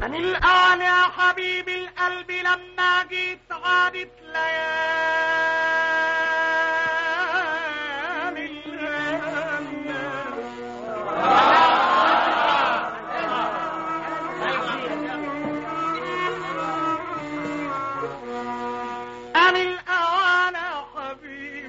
أنا الآن يا حبيب القلب لما جيت عادت ليالي أنا الآن يا حبيب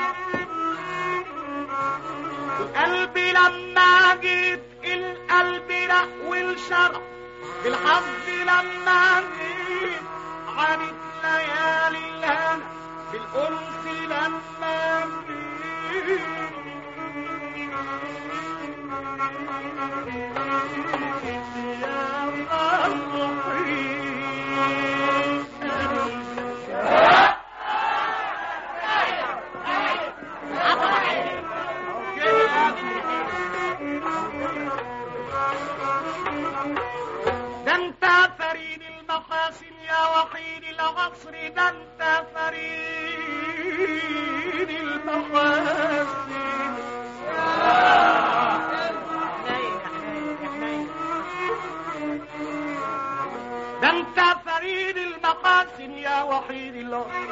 القلب لما جيت القلب رق والشرق بالحظ لما جيت عانت ليالي الهنا بالأنس لما جيت يا قلبي ده انت فريد المحاسن يا وحيد العصر ده انت فريد المحاسن ده انت فريد المحاسن يا وحيد العصر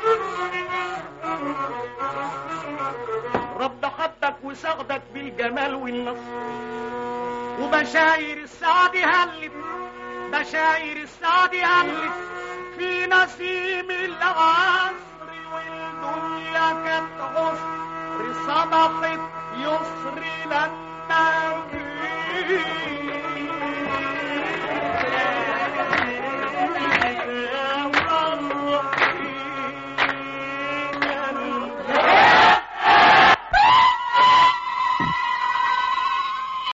رب حبك وسغدك بالجمال والنصر وبشاير السعد هلت بشاير السعد هلت في نسيم العصر والدنيا كانت عسر صبحت يسر لما جيت